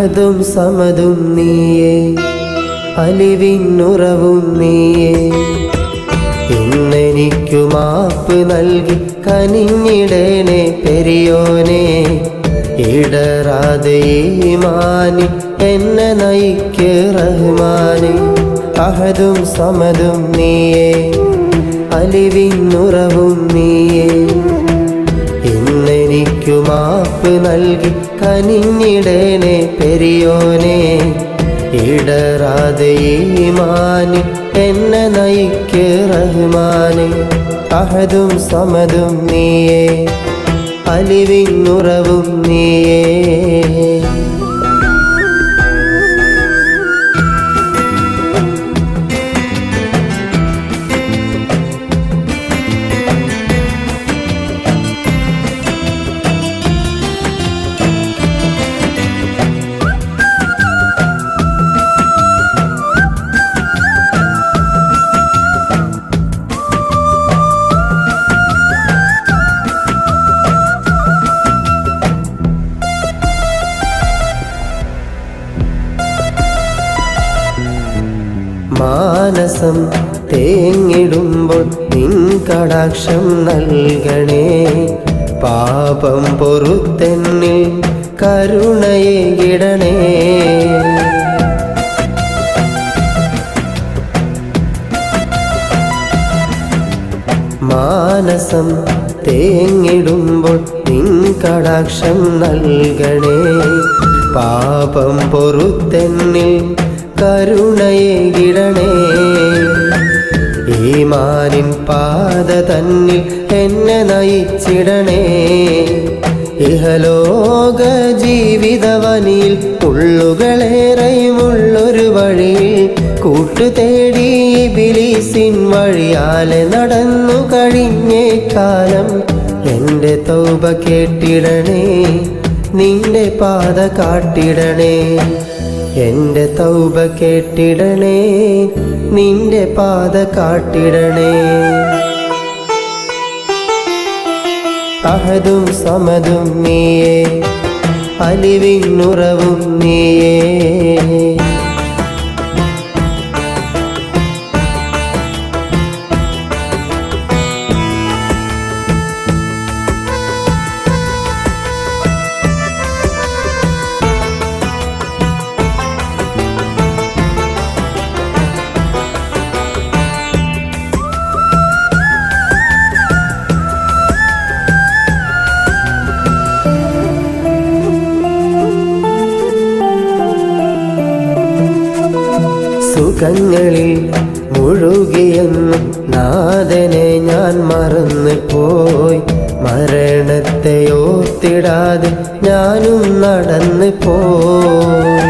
അഹദും സമതും നീയേ അലിവിന്നുറവും നീയേ ഇന്നെനിക്കു മാപ്പ് നൽകി കനിഞ്ഞിടേനെ പെരിയോനെ ഇടറാതെ ഈമാനി എന്നെ നയിക്ക് റഹ്മാനെ അഹദും സമതും നീയേ അലിവിന്നുറവും നീയേ ഇന്നെനിക്കു മാപ്പ് നൽകി കനിഞ്ഞിടേനെ പെരിയോനെ ഇടറാതെ ഈമാനി എന്നെ നയിക്ക് റഹ്മാനെ അഹദും സമതും നീയേ അലിവിന്നുറവും നീയേ മാനസം തേങ്ങിടുമ്പോൾ നിൻ കടാക്ഷം നൽകണേ പാപം പൊറുത്തെന്നിൽ കരുണയെ ഇടണേ മാനസം തേങ്ങിടുമ്പോൾ നിൻ കടാക്ഷം നൽകണേ പാപം പൊറുത്തെന്നിൽ കരുണയെ ഇടണേ ഈമാനിൻ പാത തന്നിൽ എന്നെ നയിച്ചിടണേ ഇഹലോക ജീവിതവനിൽ ഉള്ളുകളേറെയുമുള്ളൊരു വഴിയിൽ കൂട്ടു തേടി ബിലീസിൻ വഴിയാലെ നടന്നു കഴിഞ്ഞേ കാലം എൻ്റെ തൗബ കേട്ടിടണേ നിന്റെ പാത കാട്ടിടണേ എൻ്റെ തൗബ കേട്ടിടണേ നിന്റെ പാത കാട്ടിടണേ അഹദും സമതും നീയേ അലിവിന്നുറവും നീയേ സുഖങ്ങളിൽ മുഴുകിയെന്നും നാഥനെ ഞാൻ മറന്നു പോയി മരണത്തെ ഓർത്തിടാതെ ഞാനും നടന്നു പോയി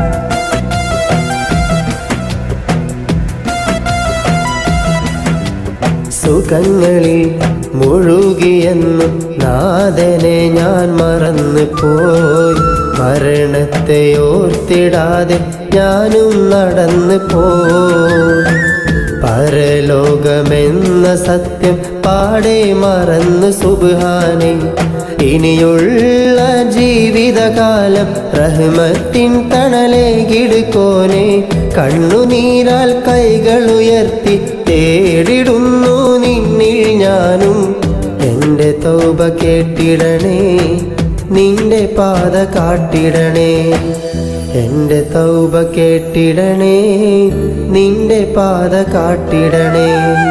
സുഖങ്ങളിൽ മുഴുകിയെന്നും നാഥനെ ഞാൻ മറന്നു പോയി മരണത്തെ ഓർത്തിടാതെ ഞാനും നടന്നു പോയി പരലോകമെന്ന സത്യം പാടെ മറന്ന് സുബാനെ ഇനിയുള്ള ജീവിതകാലം റഹ്മത്തിൻ തണലെ കിടുക്കോനെ കണ്ണുനീരാൽ കൈകൾ ഉയർത്തി തേടിടുന്നു നിന്നിൽ ഞാനും എൻ്റെ തൗബ കേട്ടിടണേ നിന്റെ പാത കാട്ടിടണേ എൻ്റെ തൗബ കേട്ടിടണേ നിന്റെ പാത കാട്ടിടണേ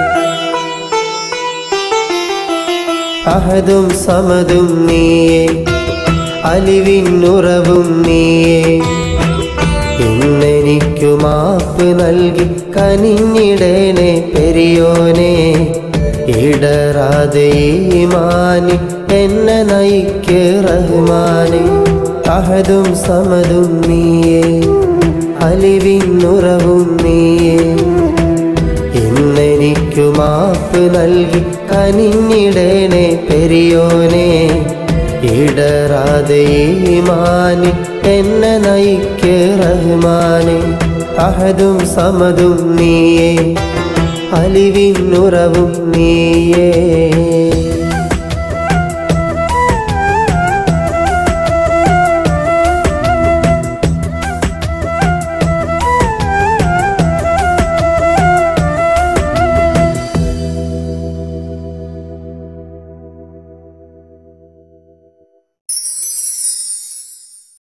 അഹദും സമതും നീയേ അലിവിന്നുറവും നീയേ ഇന്നെനിക്കു മാപ്പ് നൽകി കനിഞ്ഞിടേനെ പെരിയോനെ ഇടറാതെ ഈമാനി എന്നെ നയിക്ക് റഹ്മാനെ അഹദും സമതും നീയേ അലിവിന്നുറവും നീയേ ഇന്നെനിക്കു മാപ്പ് നൽകി കനിഞ്ഞിടേനെ പെരിയോനെ ഇടറാതെ ഈമാനി എന്നെ നയിക്ക് റഹ്മാനെ അഹദും സമതും നീയേ അലിവിന്നുറവും നീയേ